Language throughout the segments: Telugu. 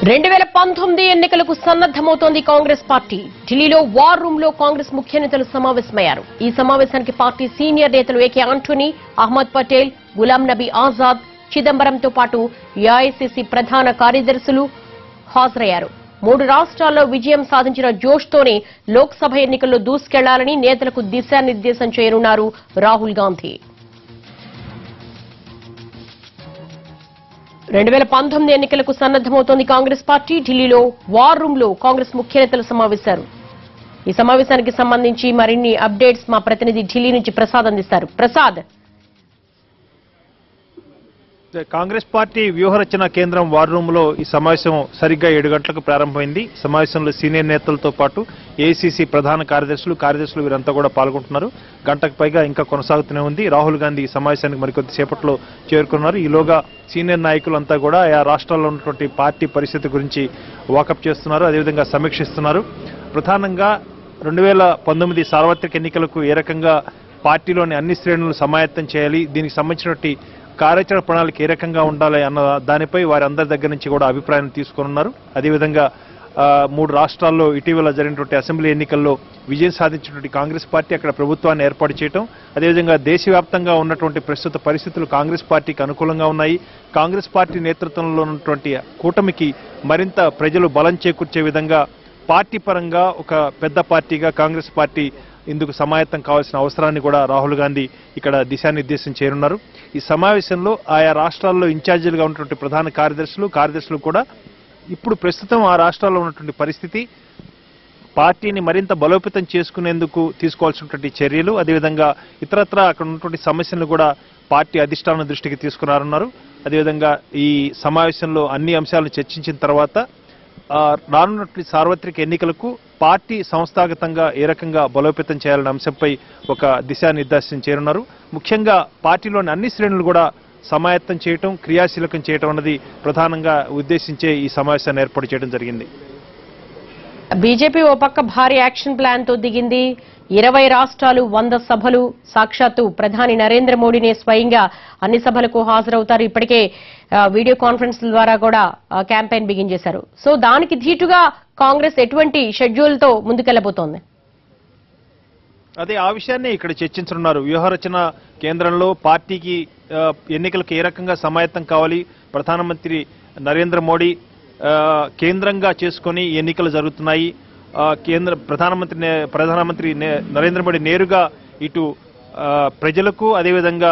రెండు వేల పంతొమ్మిది ఎన్నికలకు సన్నద్దమవుతోంది కాంగ్రెస్ పార్టీ ఢిల్లీలో వార్ రూమ్ లో కాంగ్రెస్ ముఖ్య నేతలు సమావేశమయ్యారు ఈ సమావేశానికి పార్టీ సీనియర్ నేతలు ఏకే ఆంటోనీ అహ్మద్ పటేల్ గులాం నబీ ఆజాద్ చిదంబరంతో పాటు ఏఐసీసీ ప్రధాన కార్యదర్శులు హాజరయ్యారు మూడు రాష్ట్రాల్లో విజయం సాధించిన జోష్తోనే లోక్సభ ఎన్నికల్లో దూసుకెళ్లాలని నేతలకు దిశానిర్దేశం చేయనున్నారు రాహుల్ గాంధీ రెండు వేల పంతొమ్మిది ఎన్నికలకు సన్నద్దమవుతోంది కాంగ్రెస్ పార్టీ ఢిల్లీలో వార్ రూమ్ లో కాంగ్రెస్ ముఖ్య నేతలు సమావేశారు ఈ సమావేశానికి సంబంధించి మరిన్ని అప్డేట్స్ మా ప్రతినిధి ఢిల్లీ నుంచి ప్రసాద్ అందిస్తారు ప్రసాద్ కాంగ్రెస్ పార్టీ వ్యూహరచన కేంద్రం వార్ రూమ్ లో ఈ సమావేశం సరిగ్గా ఏడు గంటలకు ప్రారంభమైంది సమావేశంలో సీనియర్ నేతలతో పాటు ఏఐసీసీ ప్రధాన కార్యదర్శులు కార్యదర్శులు వీరంతా కూడా పాల్గొంటున్నారు గంటకు పైగా ఇంకా కొనసాగుతూనే ఉంది రాహుల్ గాంధీ ఈ సమావేశానికి మరికొద్ది సేపట్లో చేరుకున్నారు ఈలోగా సీనియర్ నాయకులంతా కూడా ఆయా రాష్ట్రాల్లో ఉన్నటువంటి పార్టీ పరిస్థితి గురించి వాకప్ చేస్తున్నారు అదేవిధంగా సమీక్షిస్తున్నారు ప్రధానంగా రెండు వేల పంతొమ్మిది సార్వత్రిక ఎన్నికలకు ఏ రకంగా పార్టీలోని అన్ని శ్రేణులను సమాయత్తం చేయాలి దీనికి సంబంధించినటువంటి కార్యాచరణ ప్రణాళిక ఏ రకంగా ఉండాలి అన్న దానిపై వారి అందరి దగ్గర నుంచి కూడా అభిప్రాయం తీసుకున్నారు అదేవిధంగా ఆ, మూడు రాష్ట్రాల్లో ఇటీవల జరిగినటువంటి అసెంబ్లీ ఎన్నికల్లో విజయం సాధించినటువంటి కాంగ్రెస్ పార్టీ అక్కడ ప్రభుత్వాన్ని ఏర్పాటు చేయడం అదేవిధంగా దేశవ్యాప్తంగా ఉన్నటువంటి ప్రస్తుత పరిస్థితులు కాంగ్రెస్ పార్టీకి అనుకూలంగా ఉన్నాయి కాంగ్రెస్ పార్టీ నేతృత్వంలో ఉన్నటువంటి కూటమికి మరింత ప్రజలు బలం చేకూర్చే విధంగా పార్టీ పరంగా ఒక పెద్ద పార్టీగా కాంగ్రెస్ పార్టీ ఇందుకు సమాయత్తం కావాల్సిన అవసరాన్ని కూడా రాహుల్ గాంధీ ఇక్కడ దిశానిర్దేశం చేయనున్నారు ఈ సమావేశంలో ఆయా రాష్ట్రాల్లో ఇన్ఛార్జీలుగా ఉన్నటువంటి ప్రధాన కార్యదర్శులు కార్యదర్శులు కూడా ఇప్పుడు ప్రస్తుతం ఆ రాష్ట్రాల్లో ఉన్నటువంటి పరిస్థితి పార్టీని మరింత బలోపేతం చేసుకునేందుకు తీసుకోవాల్సినటువంటి చర్యలు అదేవిధంగా ఇతరత్ర అక్కడ ఉన్నటువంటి సమస్యలను కూడా పార్టీ అధిష్టానం దృష్టికి తీసుకురానున్నారు అదేవిధంగా ఈ సమావేశంలో అన్ని అంశాలను చర్చించిన తర్వాత ఆ, రానున్నటువంటి సార్వత్రిక ఎన్నికలకు పార్టీ సంస్థాగతంగా ఏ రకంగా బలోపేతం చేయాలనే అంశంపై ఒక దిశానిర్దేశం చేరున్నారు ముఖ్యంగా పార్టీలోని అన్ని శ్రేణులు కూడా సమాయత్తం చేయటం క్రియాశీలకం చేయటం అన్నది ప్రధానంగా ఉద్దేశించే ఈ సమావేశాన్ని ఏర్పాటు చేయడం జరిగింది బీజేపీ ఓ పక్క భారీ యాక్షన్ ప్లాన్ తో దిగింది ఇరవై రాష్ట్రాలు వంద సభలు సాక్షాత్తు ప్రధాని నరేంద్ర మోడీనే స్వయంగా అన్ని సభలకు హాజరవుతారు ఇప్పటికే ఆ, వీడియో కాన్ఫరెన్స్ ద్వారా కూడా ఆ, క్యాంపెయిన్ బిగించేశారు సో దానికి ధీటుగా కాంగ్రెస్ ఎటువంటి షెడ్యూల్ తో ముందుకెళ్లబోతోంది అదే ఆ విషయాన్ని ఇక్కడ చర్చించనున్నారు వ్యూహరచన కేంద్రంలో పార్టీకి ఆ, ఎన్నికలకు ఏ రకంగా సమాయత్తం కావాలి ప్రధానమంత్రి నరేంద్ర మోడీ ఆ, కేంద్రంగా చేసుకొని ఈ ఎన్నికలు జరుగుతున్నాయి ఆ, కేంద్ర ప్రధానమంత్రి నే- ప్రధానమంత్రి నే- నరేంద్ర మోడీ నేరుగా ఇటు ఆ, ప్రజలకు అదేవిధంగా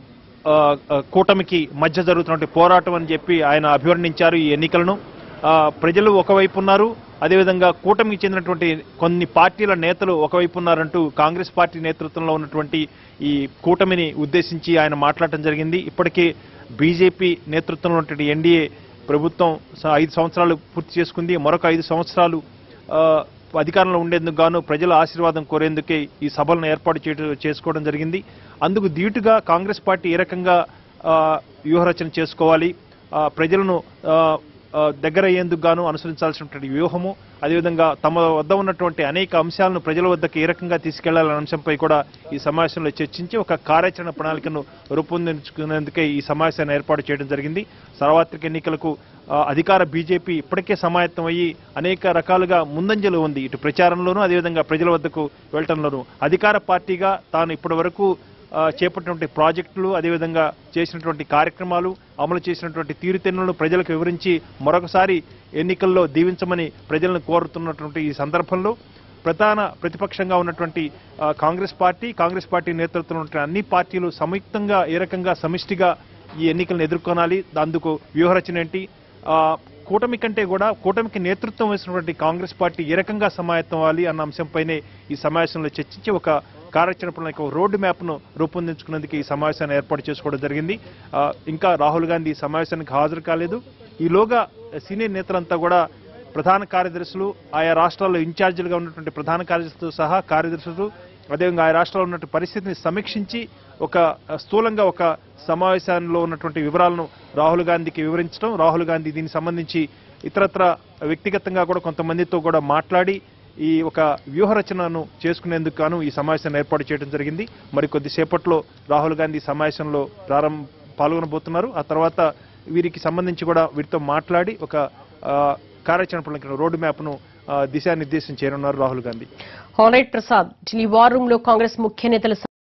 ఆ, ఆ, కూటమికి మధ్య జరుగుతున్నటువంటి పోరాటం అని చెప్పి ఆయన అభివర్ణించారు ఈ ఎన్నికలను ఆ, ప్రజలు ఒకవైపు ఉన్నారు అదేవిధంగా కూటమికి చెందినటువంటి కొన్ని పార్టీల నేతలు ఒకవైపు ఉన్నారంటూ కాంగ్రెస్ పార్టీ నేతృత్వంలో ఉన్నటువంటి ఈ కూటమిని ఉద్దేశించి ఆయన మాట్లాడటం జరిగింది ఇప్పటికే బీజేపీ నేతృత్వంలో ఉన్నటువంటి ఎన్డీఏ ప్రభుత్వం స- ఐదు సంవత్సరాలు పూర్తి చేసుకుంది మరొక ఐదు సంవత్సరాలు ఆ, అధికారంలో ఉండేందుకు గాను ప్రజల ఆశీర్వాదం కోరేందుకే ఈ సభలను ఏర్పాటు చేయడం చేసుకోవడం జరిగింది అందుకు ధీటుగా కాంగ్రెస్ పార్టీ ఏ రకంగా ఆ, వ్యూహరచన చేసుకోవాలి ఆ, ప్రజలను ఆ, ఆ, దగ్గర అయ్యేందుకు గాను అనుసరించాల్సినటువంటి వ్యూహము అదేవిధంగా తమ వద్ద ఉన్నటువంటి అనేక అంశాలను ప్రజల వద్దకు ఏ రకంగా తీసుకెళ్లాలనే అంశంపై కూడా ఈ సమావేశంలో చర్చించి ఒక కార్యాచరణ ప్రణాళికను రూపొందించుకునేందుకే ఈ సమావేశాన్ని ఏర్పాటు చేయడం జరిగింది సార్వత్రిక ఎన్నికలకు ఆ, అధికార బీజేపీ ఇప్పటికే సమాయత్తం అయ్యి అనేక రకాలుగా ముందంజలో ఉంది ఇటు ప్రచారంలోనూ అదేవిధంగా ప్రజల వద్దకు వెళ్ళటంలోనూ అధికార పార్టీగా తాను ఇప్పటి వరకు ఆ, చేపట్టినటువంటి ప్రాజెక్టులు అదేవిధంగా చేసినటువంటి కార్యక్రమాలు అమలు చేసినటువంటి తీరుతెన్నులను ప్రజలకు వివరించి మరొకసారి ఎన్నికల్లో దీవించమని ప్రజలను కోరుతున్నటువంటి ఈ సందర్భంలో ప్రధాన ప్రతిపక్షంగా ఉన్నటువంటి ఆ, కాంగ్రెస్ పార్టీ కాంగ్రెస్ పార్టీ నేతృత్వంలో ఉన్నటువంటి అన్ని పార్టీలు సంయుక్తంగా ఏ రకంగా సమిష్టిగా ఈ ఎన్నికలను ఎదుర్కొనాలి అందుకు వ్యూహరచన ఏంటి ఆ, కూటమి కంటే కూడా కూటమికి నేతృత్వం వహిస్తున్నటువంటి కాంగ్రెస్ పార్టీ ఏ రకంగా సమాయత్తం అవ్వాలి అన్న అంశంపైనే ఈ సమావేశంలో చర్చించి ఒక కార్యాచరణ ప్రణాళిక ఒక రోడ్డు మ్యాప్ను రూపొందించుకునేందుకు ఈ సమావేశాన్ని ఏర్పాటు చేసుకోవడం జరిగింది ఆ, ఇంకా రాహుల్ గాంధీ ఈ సమావేశానికి హాజరు కాలేదు ఈలోగా సీనియర్ నేతలంతా కూడా ప్రధాన కార్యదర్శులు ఆయా రాష్ట్రాల్లో ఇన్ఛార్జీలుగా ఉన్నటువంటి ప్రధాన కార్యదర్శులతో సహా కార్యదర్శులు అదేవిధంగా ఆయా రాష్ట్రాల్లో ఉన్నటువంటి పరిస్థితిని సమీక్షించి ఒక ఆ, స్థూలంగా ఒక సమావేశంలో ఉన్నటువంటి వివరాలను రాహుల్ గాంధీకి వివరించడం రాహుల్ గాంధీ దీనికి సంబంధించి ఇతరత్ర వ్యక్తిగతంగా కూడా కొంతమందితో కూడా మాట్లాడి ఈ ఒక వ్యూహరచనను చేసుకునేందుకు గాను ఈ సమావేశాన్ని ఏర్పాటు చేయడం జరిగింది మరి కొద్దిసేపట్లో రాహుల్ గాంధీ సమావేశంలో ప్రారంభ పాల్గొనబోతున్నారు ఆ తర్వాత వీరికి సంబంధించి కూడా వీరితో మాట్లాడి ఒక ఆ, కార్యాచరణ ప్రణాళికను రోడ్డు మ్యాప్ను ఆ, దిశానిర్దేశం చేయనున్నారు రాహుల్ గాంధీ హాలైట్ ప్రసాద్ ఢిల్లీ వార్ రూమ్ లో కాంగ్రెస్ ముఖ్య నేతలు